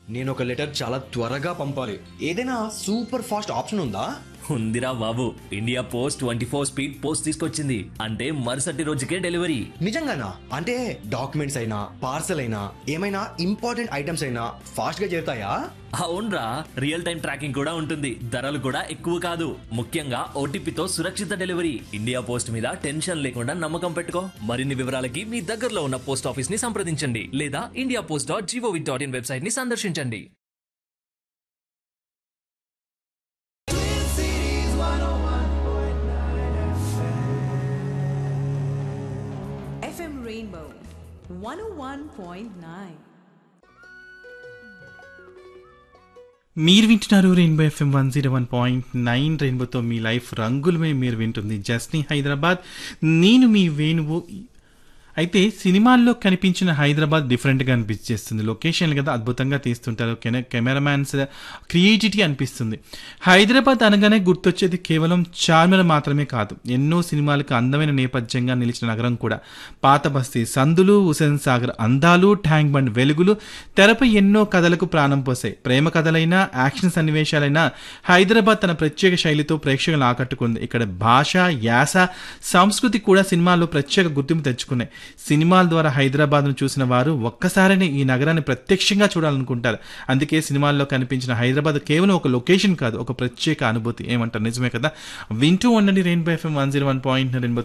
నేను ఒక లెటర్ చాలా త్వరగా పంపాలి ఏదైనా సూపర్ ఫాస్ట్ ఆప్షన్ ఉందా ఉందిరా బాబు India post twenty four speed post తీసుకొచ్చింది అంటే మరుసటి రోజుకే డెలివరీ నిజంగానా అంటే డాక్యుమెంట్స్ అయినా పార్సల్ అయినా ఏమైనా ఇంపార్టెంట్ ఐటమ్స్ అయినా ఫాస్ట్ గా చేరుతాయా అవునరా రియల్ టైం ట్రాకింగ్ కూడా ఉంటుంది ధరలు కూడా ఎక్కువ కాదు ముఖ్యంగా ఓటీపీతో సురక్షిత డెలివరీ ఇండియా పోస్ట్ మీద టెన్షన్ లేకుండా నమ్మకం పెట్టుకో మరిన్ని వివరాలకి మీ దగ్గరలో ఉన్న పోస్ట్ ఆఫీస్ ని సంప్రదించండి లేదా India post dot GOV dot in website ని సందర్శించండి FM Rainbow 101.9. మీరు వింటున్నారు rainbow FM one zero one point nine రెయిన్బోతో మీ లైఫ్ రంగులమే మీరు వింటుంది జస్ని హైదరాబాద్ నేను మీ వేణువు అయితే సినిమాల్లో కనిపించిన హైదరాబాద్ డిఫరెంట్గా అనిపించేస్తుంది లొకేషన్లు కదా అద్భుతంగా తీస్తుంటారు కెన- కెమెరామ్యాన్స్ క్రియేటివిటీ అనిపిస్తుంది హైదరాబాద్ అనగానే గుర్తొచ్చేది కేవలం చార్మినార్ మాత్రమే కాదు ఎన్నో సినిమాలకు అందమైన నేపథ్యంగా నిలిచిన నగరం కూడా పాత బస్తీ సందులు హుసేన్ సాగర్ అందాలు ట్యాంక్ బండ్ వెలుగులు తెరపై ఎన్నో కథలకు ప్రాణం పోసాయి ప్రేమ కథలైనా యాక్షన్ సన్నివేశాలైనా హైదరాబాద్ తన ప్రత్యేక శైలితో ప్రేక్షకులను ఆకట్టుకుంది ఇక్కడ భాష యాస సంస్కృతి కూడా సినిమాల్లో ప్రత్యేక గుర్తింపు తెచ్చుకున్నాయి సినిమాల ద్వారా హైదరాబాద్ను చూసిన వారు ఒక్కసారినే ఈ నగరాన్ని ప్రత్యక్షంగా చూడాలనుకుంటారు అందుకే సినిమాల్లో కనిపించిన హైదరాబాద్ కేవలం ఒక లొకేషన్ కాదు ఒక ప్రత్యేక అనుభూతి ఏమంటారు నిజమే కదా వింటూ ఉండండి rainbow FM one zero one point rainbow